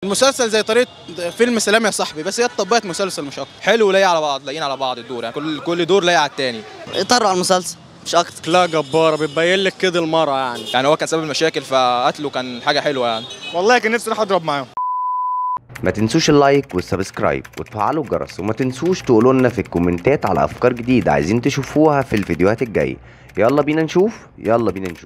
المسلسل زي طريقه فيلم سلام يا صاحبي بس هي اتطبقت مسلسل مش اكتر حلو لاقي على بعض لاقيين على بعض الدور يعني كل كل دور لاقي على التاني اطروا على المسلسل مش اكتر لا جباره بتبين لك كده المرأة يعني يعني هو كان سبب المشاكل فقتله كان حاجه حلوه يعني والله كان نفسي اروح اضرب معاهم ما تنسوش اللايك والسبسكرايب وتفعلوا الجرس وما تنسوش تقولوا لنا في الكومنتات على افكار جديده عايزين تشوفوها في الفيديوهات الجايه يلا بينا نشوف يلا بينا نشوف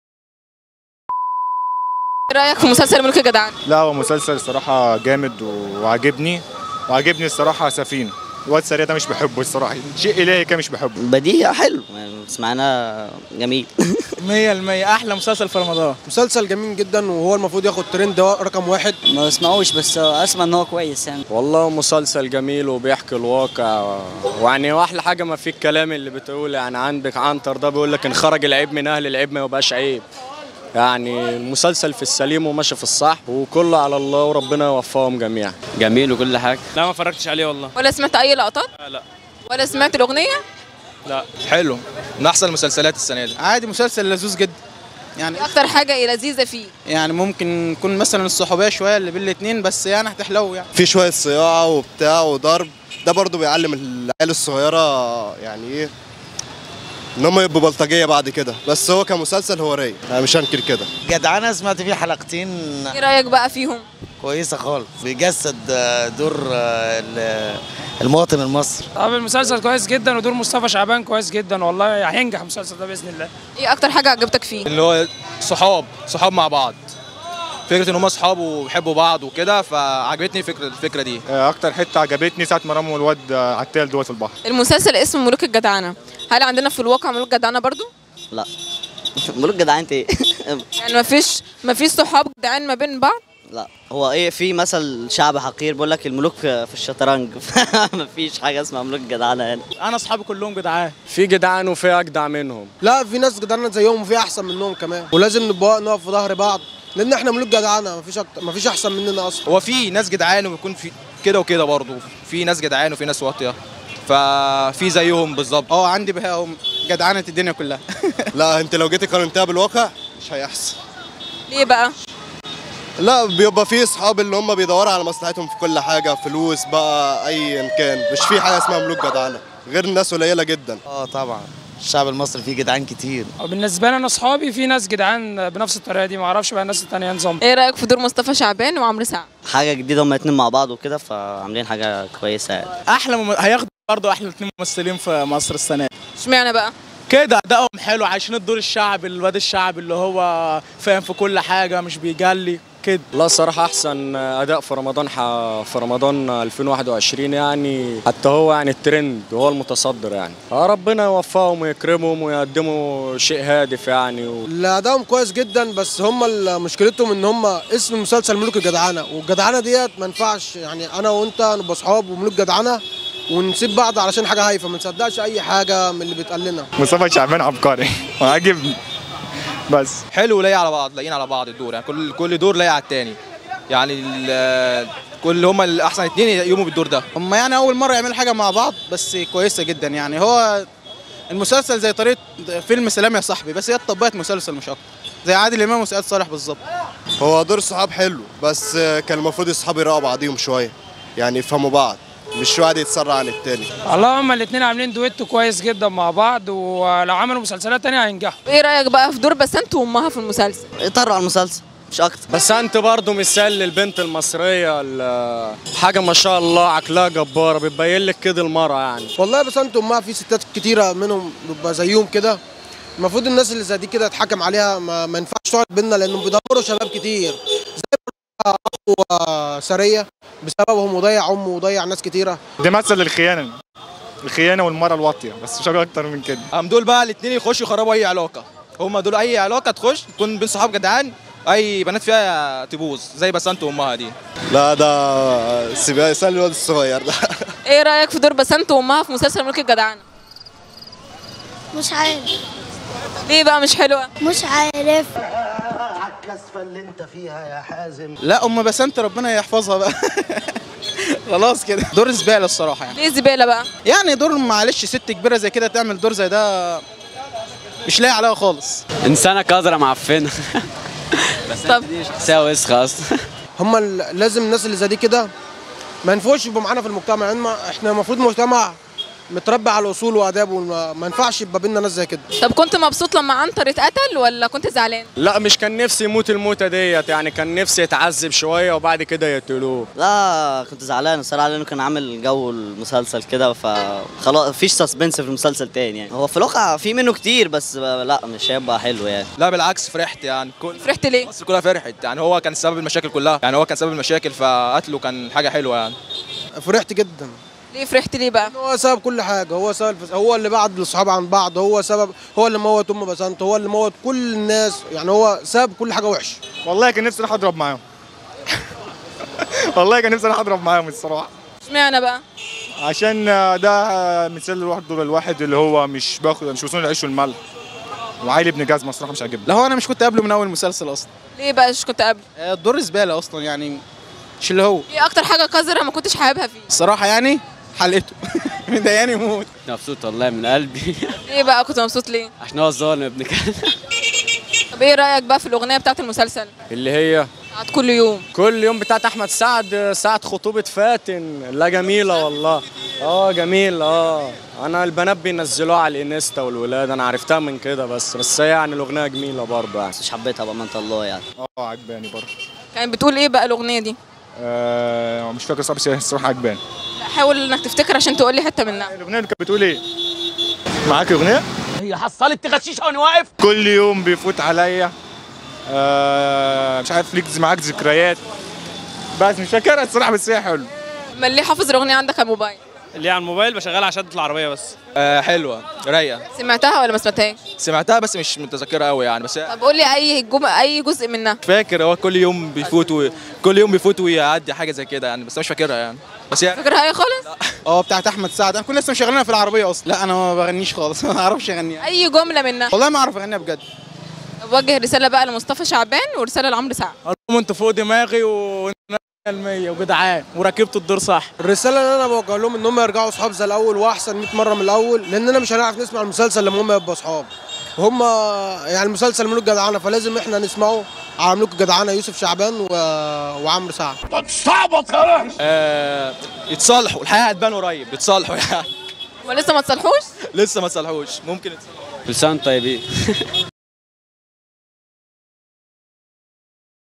ايه رايك في مسلسل ملوك الجدعان لا هو مسلسل صراحة جامد وعاجبني وعاجبني الصراحة سفينة الواد سريع ده مش بحبه الصراحة شيء إلهي كده مش بحبه بديهي حلو يعني سمعنا جميل 100% احلى مسلسل في رمضان مسلسل جميل جدا وهو المفروض ياخد ترند رقم واحد ما بسمعوش بس اسمع ان هو كويس يعني والله مسلسل جميل وبيحكي الواقع ويعني واحلى حاجه ما فيه الكلام اللي بتقول يعني عندك عنتر ده بيقول لك ان خرج العيب من اهل العيب ما يبقاش عيب يعني المسلسل في السليم وماشي في الصح وكله على الله وربنا يوفقهم جميعا جميل وكل حاجه لا ما اتفرجتش عليه والله ولا سمعت اي لقطات لا ولا سمعت الاغنيه حلو من احسن المسلسلات السنه دي عادي مسلسل لذوذ جدا يعني ايه اكتر حاجه لذيذه فيه يعني ممكن يكون مثلا الصحوبيه شويه اللي بين الاتنين بس يعني هتحلو يعني في شويه صياعه وبتاع وضرب ده برضو بيعلم العيال الصغيره يعني ايه ان هم يبقوا بلطجيه بعد كده بس هو كمسلسل هو رايق انا مش هنكر كده جدعانه سمعت فيه حلقتين ايه رايك بقى فيهم كويسه خالص بيجسد دور المواطن المصري طب المسلسل كويس جدا ودور مصطفى شعبان كويس جدا والله هينجح المسلسل ده باذن الله ايه اكتر حاجه عجبتك فيه اللي هو صحاب صحاب مع بعض فكره ان هم اصحاب وبيحبوا بعض وكده فعجبتني فكره الفكره دي أكتر حتة عجبتني ساعة ما رموا الواد عتال دوت في البحر المسلسل اسمه ملوك الجدعنه هل عندنا في الواقع ملوك جدعنه برضو لا ملوك جدعان ايه يعني مفيش مفيش صحاب جدعان ما بين بعض لا هو ايه في مثل شعب حقير بيقول لك الملوك في الشطرنج مفيش حاجه اسمها ملوك جدعانه يعني انا اصحابي كلهم جدعان في جدعان وفي اجدع منهم لا في ناس جدعانه زيهم وفي احسن منهم كمان ولازم نبقى نقف في ظهر بعض لان احنا ملوك جدعانه مفيش أكتر مفيش احسن مننا اصلا هو في ناس جدعان وبيكون في كده وكده برضه في ناس جدعان وفي ناس واطيه ففي زيهم بالظبط اه عندي بقى جدعانه الدنيا كلها لا انت لو جيت قارنتها بالواقع مش هيحصل ليه بقى لا بيبقى في اصحاب اللي هم بيدوروا على مصلحتهم في كل حاجه فلوس بقى ايا كان مش في حاجه اسمها ملوك جدعانه غير الناس قليله جدا اه طبعا الشعب المصري فيه جدعان كتير بالنسبه لي انا اصحابي في ناس جدعان بنفس الطريقه دي ما اعرفش بقى الناس التانية نظام ايه رايك في دور مصطفى شعبان وعمرو سعد حاجه جديده هما اتنين مع بعض وكده فعاملين حاجه كويسه يعني احلى مم... هياخدوا برضه احلى اتنين ممثلين في مصر السنه دي اشمعنى بقى كده ادائهم حلو عايشين الدور الشعبي الواد الشعبي اللي هو فاهم في كل حاجه مش بيجلي كده لا الصراحة أحسن أداء في رمضان ح... في رمضان 2021 يعني حتى هو يعني الترند وهو المتصدر يعني آه ربنا يوفقهم ويكرمهم ويقدموا شيء هادف يعني و... اللي ادائهم كويس جدا بس هم ال- مشكلتهم ان هم اسم المسلسل ملوك الجدعانه والجدعانه ديت ما ينفعش يعني انا وانت نبقى اصحاب وملوك جدعانه ونسيب بعض علشان حاجه هايفه ما نصدقش اي حاجه من اللي بيتقال لنا مصطفى شعبان عبقري وعاجبني بس حلو لاقي على بعض لاقيين على بعض الدور يعني كل كل دور لاقي على التاني يعني ال- كل هم الاحسن اتنين يقوموا بالدور ده هم يعني اول مره يعملوا حاجه مع بعض بس كويسه جدا يعني هو المسلسل زي طريقه فيلم سلام يا صاحبي بس هي اتطبقت مسلسل مش اكتر زي عادل امام وسعاد صالح بالظبط هو دور صحاب حلو بس كان المفروض الصحاب يراقبوا بعضيهم شويه يعني يفهموا بعض مش واحد يتسرع عن التاني والله هما الاثنين عاملين دويتو كويس جدا مع بعض ولو عملوا مسلسلات تانية هينجحوا ايه رايك بقى في دور بسنت وامها في المسلسل اطروا على المسلسل مش اكتر بس أنت برضو مثال للبنت المصرية ال- حاجة ما شاء الله عقلها جبارة بتبين لك كده المرأة يعني والله بس انتم ما في ستات كتيره منهم بيبقى زيهم كده المفروض الناس اللي زي دي كده تحكم عليها ما, ما ينفعش تقعد بينا لانهم بيدمروا شباب كتير زي ما اخو سريه بسببهم وضيع امه وضيع ناس كتيره ده مثل الخيانة الخيانة والمرأة الواطية بس مش أكتر من كده هم دول بقى الاثنين يخشوا يخربوا اي علاقه هم دول اي علاقه تخش تكون بين صحاب جدعان اي بنات فيها تبوظ زي بسنت وامها دي لا ده سيبها يسال الواد الصغير ده ايه رايك في دور بسنت وامها في مسلسل ملوك الجدعنه مش عارف ليه بقى مش حلوه مش عارف الكسفه اللي انت فيها يا حازم لا ام بسنت ربنا يحفظها بقى خلاص كده دور زباله الصراحه يعني ليه زباله بقى يعني دور معلش ست كبيره زي كده تعمل دور زي ده مش لاقي عليها خالص انسانه قذره معفنه بس طب دي شخصيه وسخه اصلا هم ال- لازم الناس اللي زي دي كده ما ينفعش يبقوا معانا في المجتمع يعني ما- احنا المفروض مجتمع متربي على الاصول واداب وما ما ينفعش يبقى بينا ناس زي كده طب كنت مبسوط لما عنتر اتقتل ولا كنت زعلان لا مش كان نفسي يموت الموتة ديت يعني كان نفسي يتعذب شوية وبعد كده يقتلوه لا كنت زعلان الصراحه لانه كان عامل جو المسلسل كده فخلاص مفيش سسبنس في المسلسل تاني يعني هو في الواقع في منه كتير بس لا مش هيبقى حلو يعني لا بالعكس فرحت يعني كل فرحت ليه مصر كلها فرحت يعني هو كان سبب المشاكل كلها يعني هو كان سبب المشاكل فقتله كان حاجه حلوه يعني فرحت جدا ليه فرحت ليه بقى هو سبب كل حاجه هو سبب هو اللي بعد الاصحاب عن بعض هو سبب هو اللي موت ام بسنت هو اللي موت كل الناس يعني هو سبب كل حاجه وحشه والله كان نفسي اروح اضرب معاهم والله كان نفسي اروح اضرب معاهم الصراحه اشمعنى بقى عشان ده مثال لوحده للواحد اللي هو مش باخد مش وصول العيش والملح وعايل ابن جزمه الصراحه مش عاجبني لا هو انا مش كنت قبله من اول مسلسل اصلا ليه بقى مش كنت قبل الدور زباله اصلا يعني مش اللي هو ايه اكتر حاجه قذره ما كنتش حاببها فيه الصراحه يعني حلقته مضايقاني موت مبسوط والله من قلبي ليه بقى كنت مبسوط ليه عشان هو ظالم ابن كلب طب ايه رايك بقى في الاغنيه بتاعت المسلسل اللي هي بتاعت كل يوم كل يوم بتاعت احمد سعد ساعة خطوبة فاتن لا جميلة والله اه جميل اه انا البنات بينزلوها على الانستا والولاد انا عرفتها من كده بس بس هي يعني الاغنية جميلة برضه يعني مش حبيتها بامانه الله يعني اه عجباني برضه كانت بتقول ايه بقى الاغنيه دي آه مش فاكر صعب بس هي الصراحه عجباني لا، حاول انك تفتكر عشان تقول لي حته منها الاغنيه اللي كانت بتقول ايه معاك اغنيه هي حصلت تغشيشها وانا واقف كل يوم بيفوت عليا آه مش عارف ليك معاك ذكريات بس مش فاكرها الصراحه بس هي حلو امال ليه حافظ الاغنيه عندك على الموبايل اللي على الموبايل بشغلها على شدة العربية بس آه حلوه رايقه سمعتها ولا ما سمعتهاش سمعتها بس مش متذكرها قوي يعني بس طب قول لي اي جم... اي جزء منها فاكر هو كل يوم بيفوت و... كل يوم بيفوت ويعدي حاجه زي كده يعني بس أنا مش فاكرها يعني بس هي فاكرها ايه خالص اه بتاعت احمد سعد انا كنا لسه مشغلينها في العربيه اصلا لا انا ما بغنيش خالص ما اعرفش اغنيها اي جمله منها والله ما اعرف اغنيها بجد طب وجه رساله بقى لمصطفى شعبان ورساله لعمرو سعد اللهم انت فوق دماغي و المية وجدعان وركبت الدور صح الرساله اللي انا بوجه لهم ان هم يرجعوا اصحاب زي الاول واحسن 100 مره من الاول لاننا مش هنعرف نسمع المسلسل لما هم يبقوا اصحاب هم يعني المسلسل ملوك جدعانه فلازم احنا نسمعه على ملوك الجدعانه يوسف شعبان و... وعمرو سعد آه يتصالحوا الحياه هتبان قريب يتصالحوا يعني هما لسه ما تصلحوش لسه ما تصالحوش ممكن يتصالحوا كل سنة وانتم طيبين